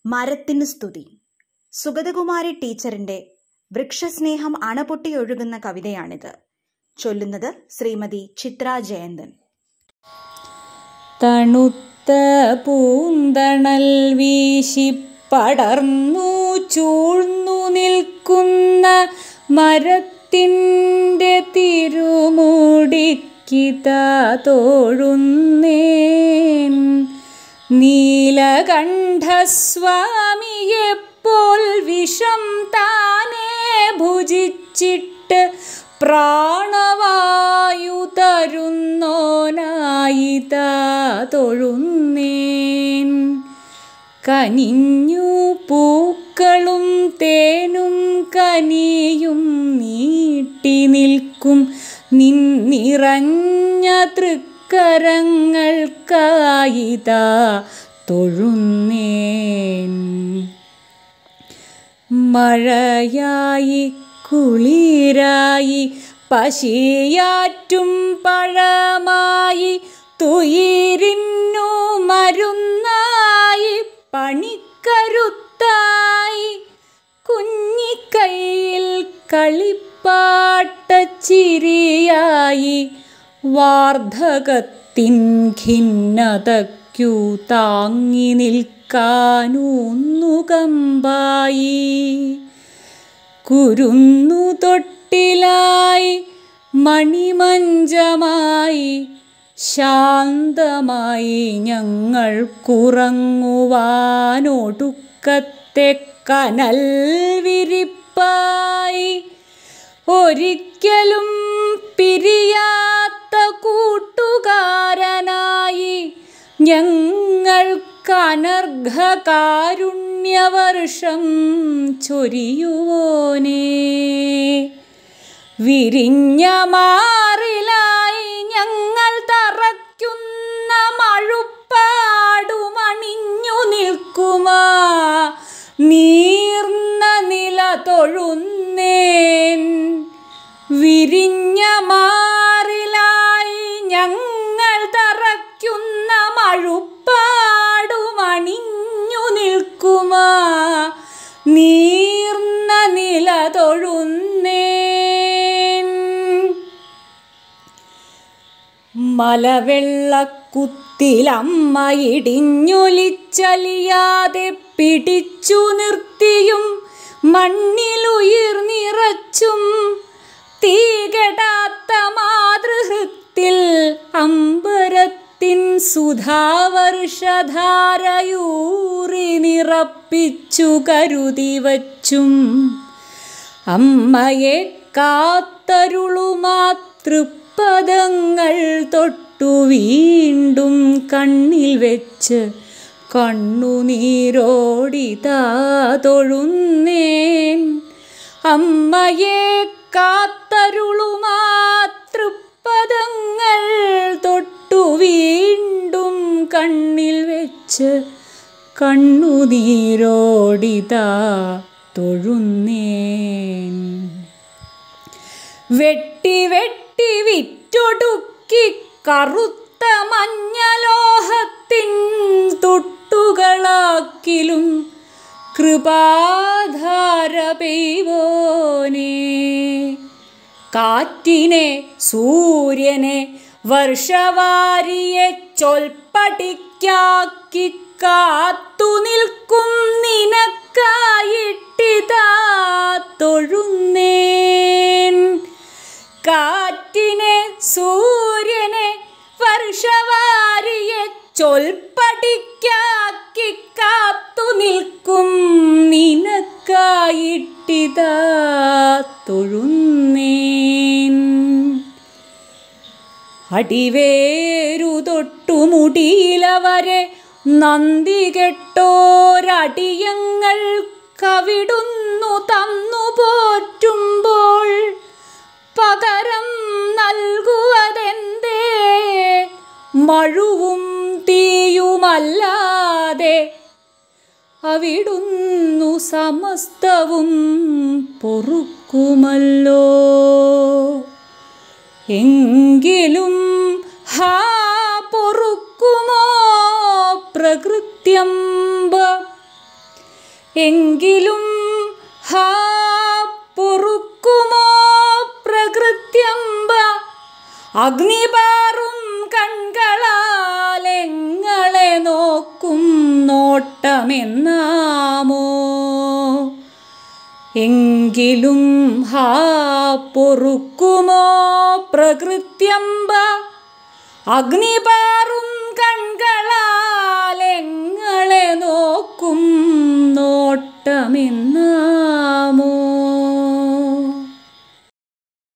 മരത്തിനു സ്തുതി സുഗതകുമാരി ടീച്ചറിന്റെ വൃക്ഷസ്നേഹം അണപൊട്ടിയൊഴുകുന്ന കവിതയാണിത് ചൊല്ലുന്നത് ശ്രീമതി ചിത്ര ജയന്തൻ തണുത്ത പൂന്തണൽ വീശി പടർന്നു ചൂഴ്ന്നു നിൽക്കുന്ന മരത്തിൻ്റെ തിരുമുടിക്കിത തോഴുന്നേൻ നീലകണ്ഠസ്വാമിയെപ്പോൾ വിഷം താനേ ഭുജിച്ചിട്ട് പ്രാണവായു തരുന്നോനായി താ തൊഴുന്നേൻ കനിഞ്ഞു പൂക്കളും തേനും കനിയും നീട്ടി നിൽക്കും നിന്നിറഞ്ഞ തൃക്കരങ്ങൾക്കായിതാ തൊഴുന്നേൻ മഴയായി കുളിരായി പശിയാറ്റും പഴമായി തുയിരിന്നു മരുന്നായി പണിക്കരുത്തായി കുഞ്ഞിക്കൈയിൽ കളിപ്പാട്ടച്ചിരിയായി വാർദ്ധകത്തിൻ ഖിന്നതയ്ക്കു താങ്ങി നിൽക്കാനൂന്നു കമ്പായി കുരുന്നു തൊട്ടിലായി മണിമഞ്ചമായി ശാന്തമായി ഞങ്ങൾക്കുറങ്ങുവാനൊടുക്കത്തെ കനൽ വിരിപ്പായി ഒരിക്കലും പിരിയാത്ത കൂട്ടുകാരനായി ഞങ്ങൾക്കനർഘകാരുണ്യവർഷം ചൊരിയുവോനേ വിരിഞ്ഞ മാറിലായി ഞങ്ങൾ തറയ്ക്കുന്ന മഴുപ്പാടുമണിഞ്ഞു നിൽക്കുമാ നീർന്ന നില തൊഴുന്നേൻ വിരിഞ്ഞ മാറിലായി ഞങ്ങൾ തറയ്ക്കുന്ന മഴുപ്പാടുമണിഞ്ഞു നിൽക്കുമാ നീർന്ന നില തൊഴുന്നേൻ മലവെള്ളക്കുത്തിലമ്മ ഇടിഞ്ഞൊലിച്ചലിയാതെ പിടിച്ചു നിർത്തിയും മണ്ണിലുയിർനിറച്ചും തീകെടാത്ത മാതൃഹൃത്തിൽ അമ്പരത്തിൻ സുധാവർഷധാരയൂറി നിറപ്പിച്ചു കരുതി വച്ചും അമ്മയെ കാത്തരുളുമാതൃപ്പദങ്ങൾ തൊട്ടു വീണ്ടും കണ്ണിൽ വെച്ച് കണ്ണുനീരോടിതാ തൊഴുന്നേൻ അമ്മയെ കാത്തരുളുമാതൃപ്പദങ്ങൾ തൊട്ടു വീണ്ടും കണ്ണിൽ വെച്ച് കണ്ണുനീരോടിതാ തൊഴുന്നേൻ വെട്ടി വെട്ടി വിറ്റൊടുക്കി കറുത്ത മഞ്ഞലോഹത്തിൻ തൊട്ടുകളാക്കിലും കൃപാധാര പെയ്വോനേ കാറ്റിനെ സൂര്യനെ വർഷവാരിയെ ചൊൽപ്പടിക്കാക്കി കാത്തു നിൽക്കും നിനക്കായിട്ടിതാ തൊഴുന്നേൻ കാറ്റിനെ സൂര്യനെ വർഷവാരിയെ ചൊൽപ്പടിക്കാക്കി കാത്തു നിൽക്കും നിനക്കായിട്ടിതാ തൊഴുന്നേൻ അടിവേരു തൊട്ടു മുടിയിലവരെ നന്ദി കെട്ടോരടിയങ്ങൾ കവിടുന്നു തന്നു പോറ്റുമ്പോൾ പകരം നൽകുവതെന്തേ മഴുവും തീയുമല്ലാതെ അവിടുന്നു സമസ്തവും പൊറുക്കുമല്ലോ എങ്കിലും ഹാ പൊറുക്കുമോ പ്രകൃത്യംബ എങ്കിലും ഹാ പൊറുക്കുമോ പ്രകൃത്യമ്പ അഗ്നിപാറും കൺകളാലെങ്ങളെ നോക്കും നോട്ടമെന്നാമോ എങ്കിലും ഹാ പൊറുക്കുമോ പ്രകൃത്യമ്പ അഗ്നിപാറും